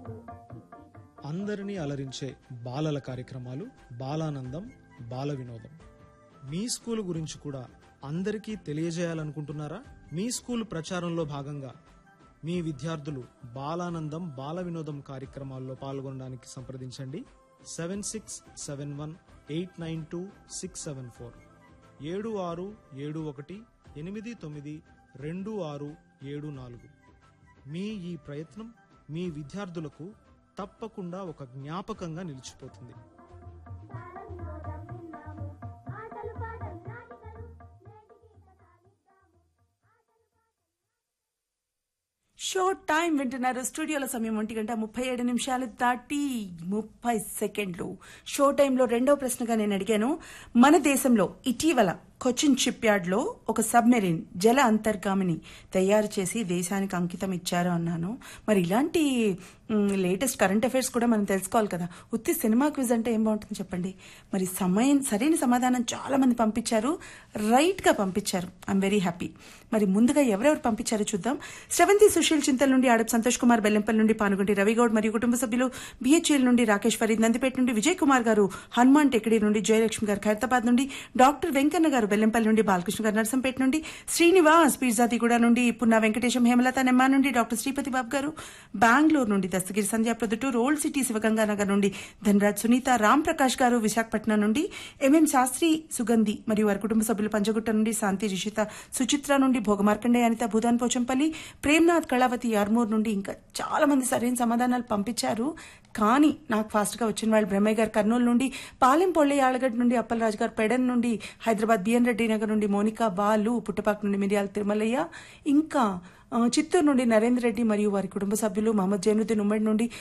అందరినీ అలరించే బాలల కార్యక్రమాలు బాలానందం బాల వినోదం మీ స్కూల్ గురించి కూడా అందరికీ తెలియజేయాలనుకుంటున్నారా మీ స్కూల్ ప్రచారంలో భాగంగా మీ విద్యార్థులు బాలానందం బాల వినోదం కార్యక్రమాల్లో పాల్గొనడానికి సంప్రదించండి seven six seven one eight nine two six seven four ఏడు ఆరు ఏడు ఒకటి ఎనిమిది తొమ్మిది రెండు ఆరు ఏడు నాలుగు మీ ఈ ప్రయత్నం మీ విద్యార్థులకు తప్పకుండా ఒక జ్ఞాపకంగా నిలిచిపోతుంది బాలవినోదం విన్నాము ఆటలు పాటలు నాటికలు నేటికి కథ షో టైం వింటున్నారు స్టూడియోలో సమయం ఒంటి గంట ముప్పై ఏడు నిమిషాలు దాటి ముప్పై సెకండ్లు షో టైంలో రెండో ప్రశ్నగా నేను అడిగాను మన దేశంలో ఇటీవల కొచ్చిన్ షిప్ యార్డ్ లో ఒక సబ్మెరీన్ జల అంతర్గామిని తయారు చేసి దేశానికి అంకితం ఇచ్చారు అన్నాను మరి ఇలాంటి లేటెస్ట్ కరెంట్ అఫైర్స్ కూడా మనం తెలుసుకోవాలి కదా ఉత్తి సినిమా క్విజ్ అంటే ఏం బాగుంటుంది చెప్పండి మరి సమయం సరైన సమాధానం చాలా మంది పంపించారు రైట్ గా పంపించారు ఐఎమ్ వెరీ హ్యాపీ మరి ముందుగా ఎవరెవరు పంపించారో చూద్దాం శ్రవంతి సుశీల్ చింతల్ నుండి ఆడప్ సంతోష్ కుమార్ బెల్లంపల్లి నుండి పానుగంటి రవిగౌడ్ మరియు కుటుంబ సభ్యులు బిహెచ్ఎల్ నుండి రాకేష్ ఫరీద్ నందిపేట నుండి విజయ్ కుమార్ గారు హనుమాన్ టెక్కడి నుండి జయలక్ష్మి గారు ఖైరతాబాద్ నుండి డాక్టర్ వెంకన్న గారు బెల్లంపల్లి నుండి బాలకృష్ణ గారు నర్సంపేట నుండి శ్రీనివాస్ పిర్జాదిగూడ నుండి పున్న వెంకటేశం హేమలత నెమ్మా నుండి డాక్టర్ శ్రీపతి బాబు గారు బెంగళూరు నుండి దస్తగిరి సంధ్యా ప్రొద్దుటూరు ఓల్డ్ సిటీ శివగంగానగర్ నుండి ధనరాజ్ సునీత రామ్ ప్రకాష్ గారు విశాఖపట్నం నుండి ఎంఎం శాస్త్రి సుగంధి మరియు వారి కుటుంబ సభ్యులు పంచగుట్ట నుండి శాంతి రిషిత సుచిత్ర నుండి భోగమార్కండే అనిత భూదాన్ పోచంపల్లి ప్రేమ్నాథ్ కళావతి యార్మూర్ నుండి ఇంకా చాలా మంది సరైన సమాధానాలు పంపించారు కానీ నాకు ఫాస్ట్ గా వచ్చిన వాళ్ళు బ్రహ్మయ్య గారు కర్నూలు నుండి పాలెం పొళ్ళి ఆలగడ్డ నుండి అప్పలరాజు గారు పెడన్ నుండి హైదరాబాద్ బిఎన్ రెడ్డి నగర్ నుండి మోనికా బాలు పుట్టపాక నుండి మిరియాల తిరుమలయ్య ఇంకా ఆ, చిత్తూరు నుండి నరేంద్ర రెడ్డి మరియు వారి కుటుంబ సభ్యులు మహమ్మద్ జైనుద్దీన్ ఉమ్మడి నుండి